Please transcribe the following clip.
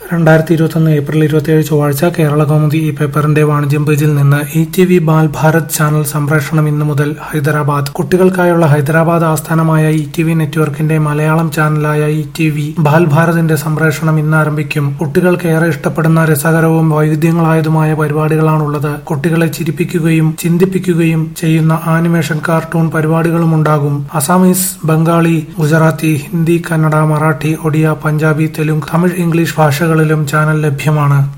രണ്ടായിരത്തി ഇരുപത്തൊന്ന് ഏപ്രിൽ ഇരുപത്തിയേഴ് ചൊവ്വാഴ്ച കേരള കൗമുദി ഈ പേപ്പറിന്റെ വാണിജ്യം പേജിൽ നിന്ന് E T V Bal Bharat channel സംപ്രേഷണം ഇന്നു മുതൽ ഹൈദരാബാദ് കുട്ടികൾക്കായുള്ള ഹൈദരാബാദ് ആസ്ഥാനമായ ഇ ടി വി നെറ്റ്വർക്കിന്റെ മലയാളം ചാനലായ ഇ ടി വി ബാൽ ഭാരതിന്റെ സംപ്രേഷണം ഇന്ന് ആരംഭിക്കും കുട്ടികൾക്ക് ഏറെ ഇഷ്ടപ്പെടുന്ന രസകരവും വൈവിധ്യങ്ങളായതുമായ പരിപാടികളാണുള്ളത് കുട്ടികളെ ചിരിപ്പിക്കുകയും ചിന്തിപ്പിക്കുകയും ചെയ്യുന്ന ആനിമേഷൻ കാർട്ടൂൺ പരിപാടികളും ഉണ്ടാകും അസാമീസ് ബംഗാളി ഗുജറാത്തി ഹിന്ദി കന്നഡ മറാഠി ഒഡിയ പഞ്ചാബി തെലുങ്ക് തമിഴ് ഇംഗ്ലീഷ് ഭാഷകളിലും ചാനൽ ലഭ്യമാണ്